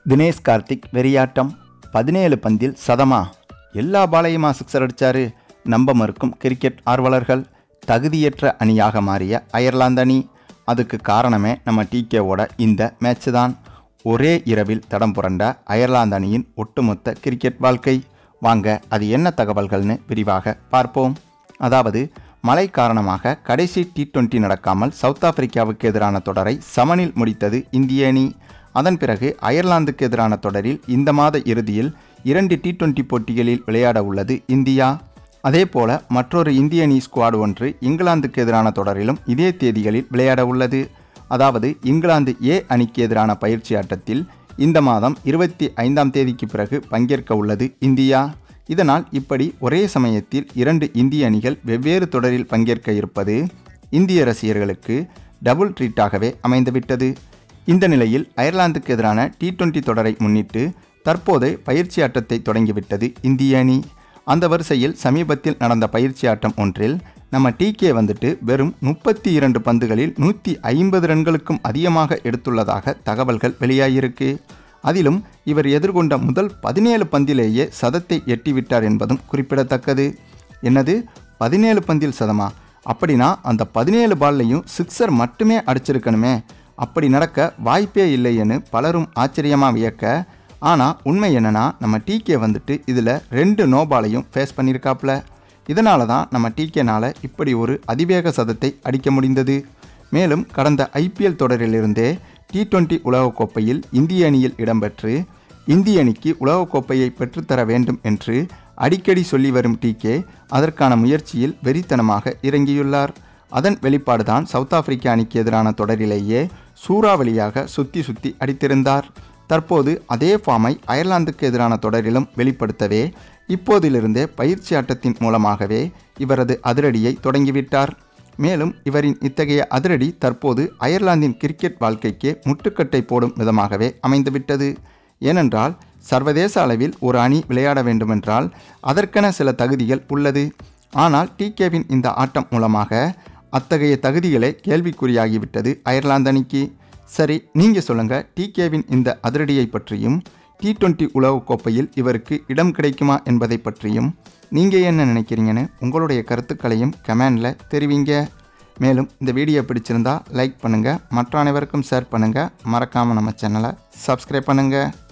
தினேஷ் கார்த்திக் வெறியாட்டம் பதினேழு பந்தில் சதமா எல்லா பாலையுமா சிக்ஸர் அடிச்சாரு நம்ப மறுக்கும் கிரிக்கெட் ஆர்வலர்கள் தகுதியற்ற அணியாக மாறிய அயர்லாந்து அணி அதுக்கு காரணமே நம்ம டிகேவோட இந்த மேட்ச் தான் ஒரே இரவில் தடம் புரண்ட அயர்லாந்து அணியின் ஒட்டுமொத்த கிரிக்கெட் வாழ்க்கை வாங்க அது என்ன தகவல்கள்னு விரிவாக பார்ப்போம் அதாவது மழை காரணமாக கடைசி டி டுவெண்ட்டி நடக்காமல் சவுத் ஆப்பிரிக்காவுக்கு எதிரான தொடரை சமனில் முடித்தது இந்திய அணி அதன் பிறகு அயர்லாந்துக்கு எதிரான தொடரில் இந்த மாத இறுதியில் இரண்டு டி டுவெண்ட்டி போட்டிகளில் விளையாட உள்ளது இந்தியா அதேபோல மற்றொரு இந்திய அணி ஸ்குவாட் ஒன்று இங்கிலாந்துக்கு எதிரான தொடரிலும் இதே தேதிகளில் விளையாட உள்ளது அதாவது இங்கிலாந்து ஏ அணிக்கு எதிரான பயிற்சி ஆட்டத்தில் இந்த மாதம் இருபத்தி ஐந்தாம் தேதிக்கு பிறகு பங்கேற்க உள்ளது இந்தியா இதனால் இப்படி ஒரே சமயத்தில் இரண்டு இந்திய அணிகள் வெவ்வேறு தொடரில் பங்கேற்க இருப்பது இந்திய ரசிகர்களுக்கு டபுள் ட்ரீட்டாகவே அமைந்துவிட்டது இந்த நிலையில் அயர்லாந்துக்கு எதிரான டி டுவெண்ட்டி தொடரை முன்னிட்டு தற்போது பயிற்சி ஆட்டத்தை தொடங்கிவிட்டது இந்திய அணி அந்த வரிசையில் சமீபத்தில் நடந்த பயிற்சி ஆட்டம் ஒன்றில் நம்ம டிகே வந்துட்டு வெறும் முப்பத்தி இரண்டு பந்துகளில் நூற்றி ஐம்பது ரன்களுக்கும் அதிகமாக எடுத்துள்ளதாக தகவல்கள் வெளியாகியிருக்கு அதிலும் இவர் எதிர்கொண்ட முதல் பதினேழு பந்திலேயே சதத்தை எட்டிவிட்டார் என்பதும் குறிப்பிடத்தக்கது என்னது பதினேழு பந்தில் சதமா அப்படின்னா அந்த பதினேழு பால்லையும் சிக்ஸர் மட்டுமே அடிச்சிருக்கணுமே அப்படி நடக்க வாய்ப்பே இல்லைன்னு பலரும் ஆச்சரியமாக வியக்க ஆனால் உண்மை என்னன்னா நம்ம டிகே வந்துட்டு இதில் ரெண்டு நோபாலையும் ஃபேஸ் பண்ணியிருக்காப்புல இதனால தான் நம்ம டிகேனால் இப்படி ஒரு அதிவேக சதத்தை அடிக்க முடிந்தது மேலும் கடந்த ஐபிஎல் தொடரிலிருந்தே டி டுவெண்ட்டி உலகக்கோப்பையில் இந்திய அணியில் இடம்பெற்று இந்திய அணிக்கு உலகக்கோப்பையை பெற்றுத்தர வேண்டும் என்று அடிக்கடி சொல்லி வரும் டிகே அதற்கான முயற்சியில் வெறித்தனமாக இறங்கியுள்ளார் அதன் வெளிப்பாடுதான் சவுத் ஆப்பிரிக்கா அணிக்கு எதிரான தொடரிலேயே சூறாவளியாக சுத்தி சுத்தி அடித்திருந்தார் தற்போது அதே ஃபார்மை அயர்லாந்துக்கு எதிரான தொடரிலும் வெளிப்படுத்தவே இப்போதிலிருந்தே பயிற்சி ஆட்டத்தின் மூலமாகவே இவரது அதிரடியை தொடங்கிவிட்டார் மேலும் இவரின் இத்தகைய அதிரடி தற்போது அயர்லாந்தின் கிரிக்கெட் வாழ்க்கைக்கு முட்டுக்கட்டை போடும் விதமாகவே அமைந்துவிட்டது ஏனென்றால் சர்வதேச அளவில் ஒரு அணி விளையாட வேண்டுமென்றால் அதற்கென சில தகுதிகள் உள்ளது ஆனால் டிகேவின் இந்த ஆட்டம் மூலமாக அத்தகைய தகுதிகளே கேள்விக்குறியாகிவிட்டது அயர்லாந்து அணிக்கு சரி நீங்கள் சொல்லுங்கள் டிகேவின் இந்த அதிரடியை பற்றியும் டி டுவெண்ட்டி உலகக்கோப்பையில் இவருக்கு இடம் கிடைக்குமா என்பதை பற்றியும் நீங்கள் என்ன நினைக்கிறீங்கன்னு உங்களுடைய கருத்துக்களையும் கமெண்டில் தெரிவிங்க மேலும் இந்த வீடியோ பிடிச்சிருந்தா லைக் பண்ணுங்கள் மற்ற அனைவருக்கும் ஷேர் பண்ணுங்கள் மறக்காமல் நம்ம சேனலை சப்ஸ்கிரைப் பண்ணுங்கள்